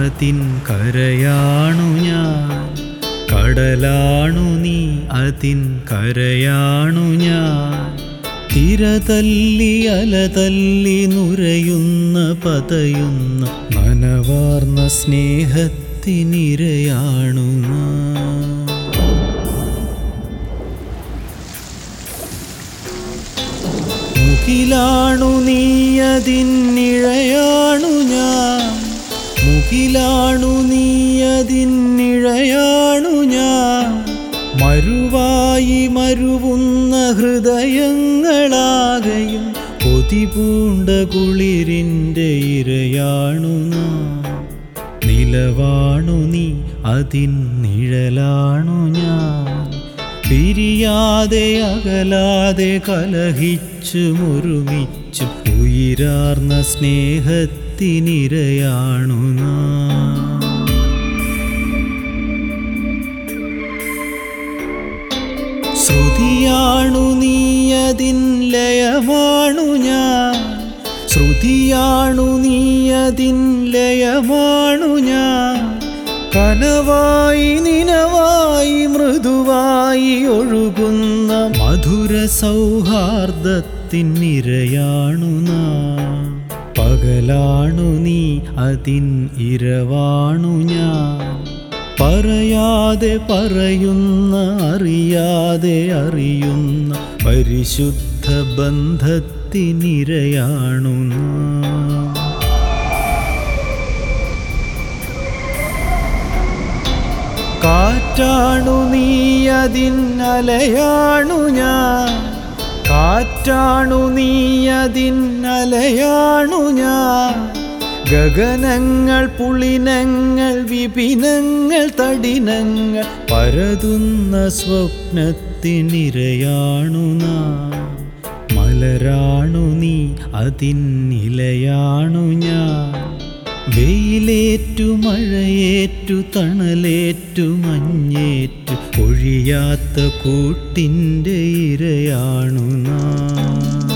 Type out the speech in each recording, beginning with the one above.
അതിൻ കരയാണു ഞാൻ കടലാണു നീ അതിൻ കരയാണു ഞാൻ തിരതല്ലി അലതല്ലി നുരയുന്ന പതയുന്ന നനവാർന്ന സ്നേഹത്തിനിരയാണു ഞാൻ മുകിലാണു നീയതിന്നിഴയാണു ഞാൻ മുകിലാണു നീയതിന്നിഴയാണു ഞാൻ മരുവായി മരുവുന്ന ഹൃദയങ്ങളാകയും കൊതിപൂണ്ട കുളിരിൻ്റെ ഇരയാണു നാം നിലവാണു നീ അതിൻ നിഴലാണു ഞാൻ പിരിയാതെ അകലാതെ കലഹിച്ചു മുരുമിച്ചു ഉയരാർന്ന സ്നേഹത്തിനിരയാണു നാം ശ്രുതിയാണു നീയതിൻ ലയമാണു ഞാൻ ശ്രുതിയാണു നീയതിൻ ലയമാണു ഞാൻ കനവായി നിനവായി മൃദുവായി ഒഴുകുന്ന മധുര സൗഹാർദ്ദത്തിനിരയാണു നാം പകലാണു നീ അതിൻ ഇരവാണു ഞാൻ പറയാതെ പറയുന്ന അറിയാതെ അറിയുന്ന പരിശുദ്ധ ബന്ധത്തിനിരയാണു നാം കാറ്റാണു നീ അതിന്നലയാണു ഞാൻ കാറ്റാണു നീ അതിന്നലയാണു ഞാൻ ഗഗനങ്ങൾ പുളിനങ്ങൾ വിപിനങ്ങൾ തടിനങ്ങൾ പരതുന്ന സ്വപ്നത്തിനിരയാണു നാം മലരാണു നീ അതിന്നിലയാണു ഞാൻ വെയിലേറ്റു മഴയേറ്റു തണലേറ്റു മഞ്ഞേറ്റു ഒഴിയാത്ത കൂട്ടിൻ്റെ ഇരയാണു നാം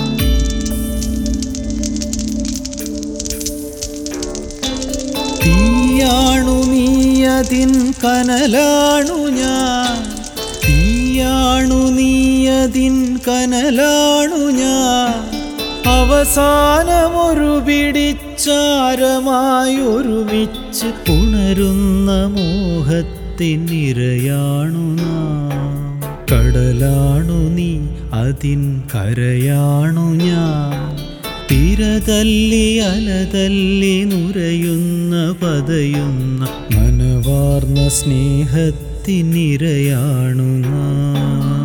തീയാണു നീ അതിൻ കനലാണു ഞാൻ തീയാണു നീ അതിൻ കനലാണു ഞാൻ അവസാനമൊരു പിടിച്ചാരമായി ഒരുമിച്ച് ഉണരുന്ന മോഹത്തിനിരയാണു നാം കടലാണു നീ അതിൻ കരയാണു ഞാൻ തിരതല്ലി അലതല്ലി നുരയുന്ന പതയുന്ന നനവാർന്ന സ്നേഹത്തിനിരയാണു നാം